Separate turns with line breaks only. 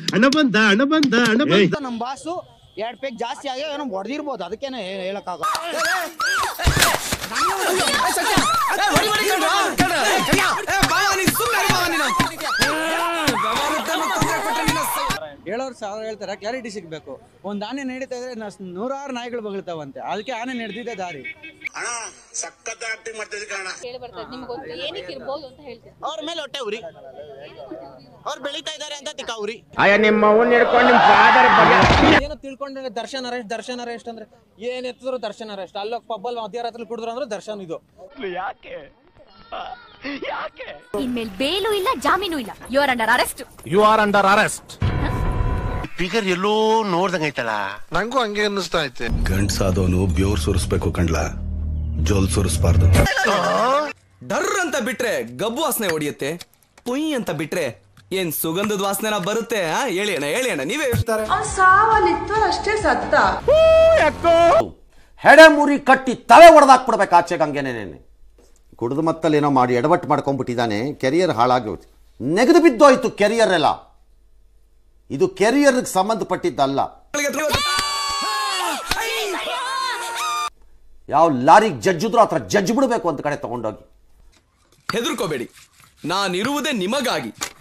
ಹಣ ಬಂದ ಹಣ ಬಂದ ಹಣ ಬಂದ
ನಮ್ ಬಾಸು ಎರಡ್ ಪೇಕ್ ಜಾಸ್ತಿ ಆಗ್ಯಾವ ಏನೋ ಹೊಡೆದಿರ್ಬೋದು ಅದಕ್ಕೇನೆ ಹೇಳಕ್ಕಾಗ
ಹೇಳೋರು ಸಾವಿರ ಹೇಳ್ತಾರೆ ಕ್ಲಾರಿಟಿ ಸಿಗ್ಬೇಕು ಒಂದ್ ಆನೆ ನಡೀತಾ ಇದ್ರೆ ನ- ನೂರಾರು ನಾಯಿಗಳು ಬಗಳ್ತಾವಂತೆ ಅದಕ್ಕೆ ಆನೆ ನಡೆದಿದೆ ದಾರಿ
ಕೇಳಿ ಬರ್ತದೆ ನಿಮ್ಗೆ ಗೊತ್ತು ಏನಕ್ಕೆ ಇರ್ಬೋದು ಅಂತ ಹೇಳ್ತೀನಿ
ಅವ್ರ ಮೇಲೆ ಹೊಟ್ಟೆ ಉರಿ ಅವ್ರು ಬೆಳಿತಾ ಇದಾರೆ ಅಂತ ತಿಕ್ಕ ಉರಿ
ಏನೋ ತಿಳ್ಕೊಂಡ್ರೆ ದರ್ಶನ್ ಅರೆಸ್ಟ್ ದರ್ಶನ್ ಅರೆಸ್ಟ್ ಅಂದ್ರೆ ಏನ್ ಎತ್ತಿದ್ರು ದರ್ಶನ್ ಅರೆಸ್ಟ್ ಅಲ್ಲೋಗ್ ಪಬ್ಬಲ್ ಮಧ್ಯರಾತ್ರಿ ಕುಡಿದ್ರು ಅಂದ್ರೆ ದರ್ಶನ್ ಇದು
ಇನ್ಮೇಲೆ ಬೇಲು ಇಲ್ಲ ಜಾಮೀನು ಇಲ್ಲ you are under arrest
you are under arrest
figure ಎಲ್ಲೋ ನೋಡ್ದಂಗೈತಲ್ಲ
ನಂಗೂ ಹಂಗೆ ಅನ್ನಿಸ್ತಾ ಐತೆ
ಗಂಡ್ಸಾದವನು ಬ್ಯೋರ್ ಸುರಿಸ್ಬೇಕು ಕಣ್ಲ ಜೋಲ್ ಸುರಿಸ್ಬಾರ್ದು
ಡರ್ ಅಂತ ಬಿಟ್ರೆ ಗಬ್ಬು ವಾಸನೆ ಹೊಡಿಯುತ್ತೆ ಪುಯ್ ಅಂತ ಬಿಟ್ರೆ ಏನ್ ಸುಗಂಧದ ವಾಸನೆನ ಬರುತ್ತೆ ಆ? ಹೇಳಿ ಅಣ್ಣ ಹೇಳಿ ಅಣ್ಣ ನೀವೇ ಹೇಳ್ತಾರೆ
ಹೆಡೆ ಮುರಿ ಕಟ್ಟಿ ತಲೆ ಹೊಡೆದಾಕ್ಬಿಡ್ಬೇಕು ಆಚೆಗೆ ಹಂಗೇನೇನೆ ಕುಡಿದು ಮತ್ತಲ್ಲಿ ಏನೋ ಮಾಡಿ ಎಡವಟ್ಟು ಮಾಡ್ಕೊಂಡ್ಬಿಟ್ಟಿದ್ದಾನೆ ಕೆರಿಯರ್ ಹಾಳಾಗಿ ಹೋಯ್ತು ನೆಗೆದು ಬಿದ್ದೋಯ್ತು ಕೆರಿಯರ್ ಎಲ್ಲ ಇದು ಕೆರಿಯರ್ಗೆ ಸಂಬಂಧಪಟ್ಟಿದ್ದಲ್ಲ ಯಾವ ಲಾರಿಗೆ ಜಡ್ಜಿದ್ರು ಆ ಥರ ಜಡ್ಜ್ ಬಿಡಬೇಕು ಅಂತ ಕಡೆ ತಗೊಂಡೋಗಿ
ಹೆದರ್ಕೋಬೇಡಿ ನಾನಿರುವುದೇ ನಿಮಗಾಗಿ